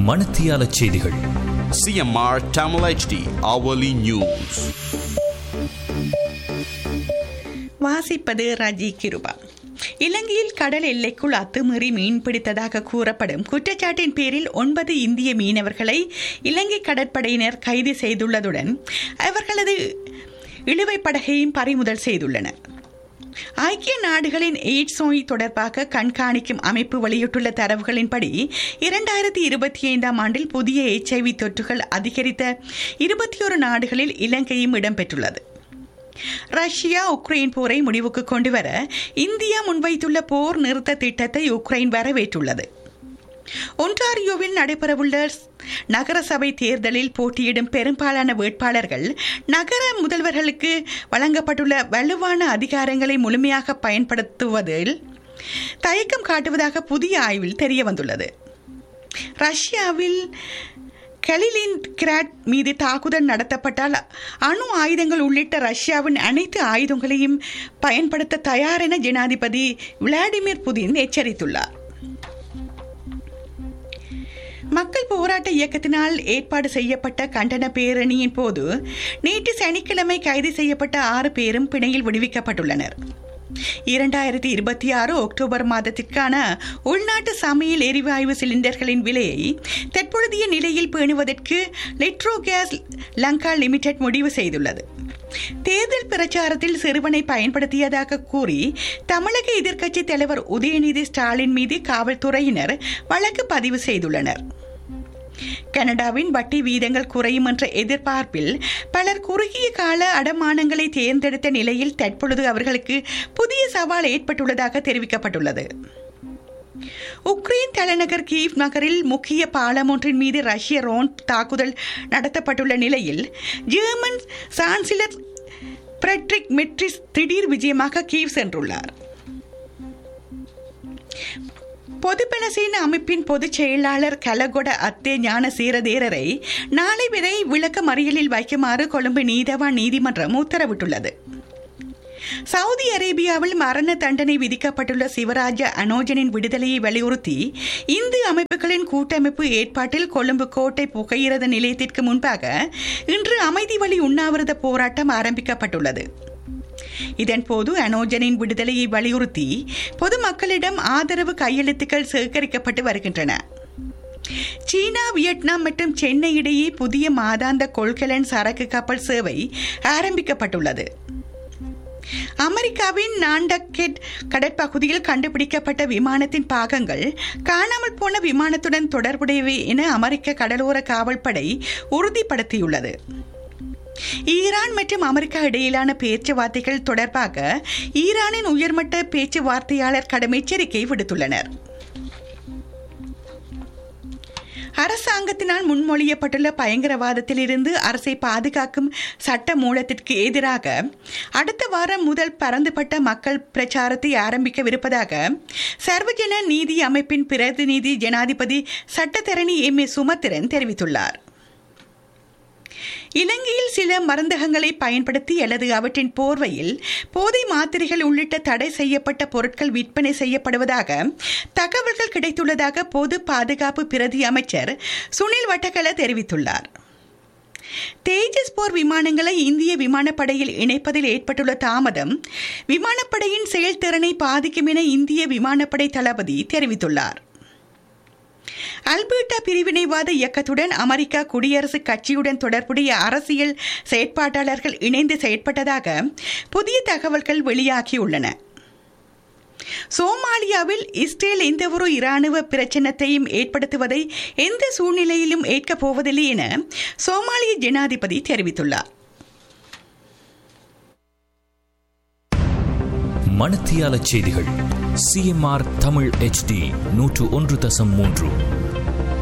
மணத்தியால செய்திகள் CMR Tamil HD hourly news. வாசிப்பது ரஜி கிருபா இலங்கையில் கடல் எல்லைக்குள் அத்துமீறி மீன் பிடித்ததாக கூறப்படும் குற்றச்சாட்டின் பேரில் ஒன்பது இந்திய மீனவர்களை இலங்கை கடற்படையினர் கைது செய்துள்ளதுடன் அவர்களது இழுவைப் படகையும் பறிமுதல் செய்துள்ளனர் ஐக்கிய நாடுகளின் எய்ட்ஸ் நோய் தொடர்பாக கண்காணிக்கும் அமைப்பு வெளியிட்டுள்ள தரவுகளின்படி இரண்டாயிரத்தி இருபத்தி ஐந்தாம் ஆண்டில் புதிய எச்ஐவி தொற்றுகள் அதிகரித்த இருபத்தி ஒரு நாடுகளில் இலங்கையும் இடம்பெற்றுள்ளது ரஷ்யா உக்ரைன் போரை முடிவுக்கு கொண்டுவர இந்தியா முன்வைத்துள்ள போர் நிறுத்த திட்டத்தை உக்ரைன் வரவேற்றுள்ளது ஒன்டாரியோவில் நடைபெறவுள்ள நகரசபை தேர்தலில் போட்டியிடும் பெரும்பாலான வேட்பாளர்கள் நகர முதல்வர்களுக்கு வழங்கப்பட்டுள்ள வலுவான அதிகாரங்களை முழுமையாக பயன்படுத்துவதில் தயக்கம் காட்டுவதாக புதிய ஆய்வில் தெரிய வந்துள்ளது ரஷ்யாவில் கலிலின் கிராட் மீது தாக்குதல் நடத்தப்பட்டால் அணு ஆயுதங்கள் உள்ளிட்ட ரஷ்யாவின் அனைத்து ஆயுதங்களையும் பயன்படுத்த தயார் என ஜனாதிபதி விளாடிமிர் புதின் எச்சரித்துள்ளார் மக்கள் போராட்ட இயக்கத்தினால் ஏற்பாடு செய்யப்பட்ட கண்டன பேரணியின் போது நேற்று சனிக்கிழமை கைது செய்யப்பட்ட ஆறு பேரும் பிணையில் விடுவிக்கப்பட்டுள்ளனர் இரண்டாயிரத்தி இருபத்தி ஆறு அக்டோபர் மாதத்திற்கான உள்நாட்டு சமையல் எரிவாயு சிலிண்டர்களின் விலையை தற்பொழுதைய நிலையில் பேணுவதற்கு லிட்ரோ கேஸ் லங்கா லிமிடெட் முடிவு செய்துள்ளது தேர்தல் பிரச்சாரத்தில் சிறுவனை பயன்படுத்தியதாக கூறி தமிழக எதிர்க்கட்சித் தலைவர் உதயநிதி ஸ்டாலின் மீது காவல்துறையினர் வழக்கு பதிவு செய்துள்ளனர் கனடாவின் வட்டி வீதங்கள் குறையும் என்ற எதிர்பார்ப்பில் பலர் குறுகிய கால அடமானங்களை தேர்ந்தெடுத்த நிலையில் தற்பொழுது அவர்களுக்கு புதிய சவால் ஏற்பட்டுள்ளதாக தெரிவிக்கப்பட்டுள்ளது உக்ரைன் தலைநகர் கீவ் நகரில் முக்கிய பாலம் ஒன்றின் மீது ரஷ்ய ரோன் தாக்குதல் நடத்தப்பட்டுள்ள நிலையில் ஜெர்மன் சான்சிலர் பிரெட்ரிக் மெட்ரிஸ் திடீர் விஜயமாக கீவ் சென்றுள்ளார் பொதுப்பணசேன அமைப்பின் பொதுச் செயலாளர் கலகொட அத்தே ஞான சீரதேரரை நாளை வரை விளக்க மறியலில் வைக்குமாறு கொழும்பு நீதவான் நீதிமன்றம் உத்தரவிட்டுள்ளது சவுதி அரேபியாவில் மரண தண்டனை விதிக்கப்பட்டுள்ள சிவராஜ அனோஜனின் விடுதலையை வலியுறுத்தி இந்து அமைப்புகளின் கூட்டமைப்பு ஏற்பாட்டில் கொழும்பு கோட்டை புகையிரத நிலையத்திற்கு முன்பாக இன்று அமைதி வழி உண்ணாவிரத போராட்டம் ஆரம்பிக்கப்பட்டுள்ளது இதன்போது அனோஜனின் விடுதலையை வலியுறுத்தி பொதுமக்களிடம் ஆதரவு கையெழுத்துக்கள் சேகரிக்கப்பட்டு வருகின்றன சீனா வியட்நாம் மற்றும் சென்னை இடையே புதிய மாதாந்த கொள்கலன் சரக்கு கப்பல் சேவை ஆரம்பிக்கப்பட்டுள்ளது அமெரிக்காவின் நாண்டக்கெட் கடற்பகுதியில் கண்டுபிடிக்கப்பட்ட விமானத்தின் பாகங்கள் காணாமல் போன விமானத்துடன் தொடர்புடையவை என அமெரிக்க கடலோர காவல்படை உறுதிப்படுத்தியுள்ளது ஈரான் மற்றும் அமெரிக்கா இடையிலான பேச்சுவார்த்தைகள் தொடர்பாக ஈரானின் உயர்மட்ட பேச்சுவார்த்தையாளர் கடும் எச்சரிக்கை விடுத்துள்ளனர் அரசாங்கத்தினால் முன்மொழியப்பட்டுள்ள பயங்கரவாதத்திலிருந்து அரசை பாதுகாக்கும் சட்ட மூலத்திற்கு எதிராக அடுத்த வாரம் முதல் பரந்துபட்ட மக்கள் பிரச்சாரத்தை ஆரம்பிக்கவிருப்பதாக சர்வஜன நீதி அமைப்பின் பிரதிநிதி ஜனாதிபதி சட்டத்தரணி எம் ஏ சுமத்திரன் தெரிவித்துள்ளார் இலங்கையில் சில மருந்தகங்களை பயன்படுத்தி அல்லது அவற்றின் போர்வையில் போதை மாத்திரைகள் உள்ளிட்ட தடை செய்யப்பட்ட பொருட்கள் விற்பனை செய்யப்படுவதாக தகவல்கள் கிடைத்துள்ளதாக பொது பாதுகாப்பு பிரதி அமைச்சர் சுனில் வட்டக்கல தெரிவித்துள்ளார் தேஜஸ் போர் விமானங்களை இந்திய விமானப்படையில் இணைப்பதில் ஏற்பட்டுள்ள தாமதம் விமானப்படையின் செயல்திறனை பாதிக்கும் என இந்திய விமானப்படை தளபதி தெரிவித்துள்ளார் அல்பர்டா பிரிவினைவாத இயக்கத்துடன் அமெரிக்கா குடியரசுக் கட்சியுடன் தொடர்புடைய அரசியல் செயற்பாட்டாளர்கள் இணைந்து செயற்பட்டதாக புதிய தகவல்கள் வெளியாகியுள்ளன சோமாலியாவில் இஸ்ரேல் எந்தவொரு இராணுவ பிரச்சினத்தையும் ஏற்படுத்துவதை எந்த சூழ்நிலையிலும் ஏற்கப் போவதில்லை என சோமாலிய ஜனாதிபதி தெரிவித்துள்ளார் மணத்தியால செய்திகள் சிஎம்ஆர் தமிழ் HD நூற்று ஒன்று தசம் மூன்று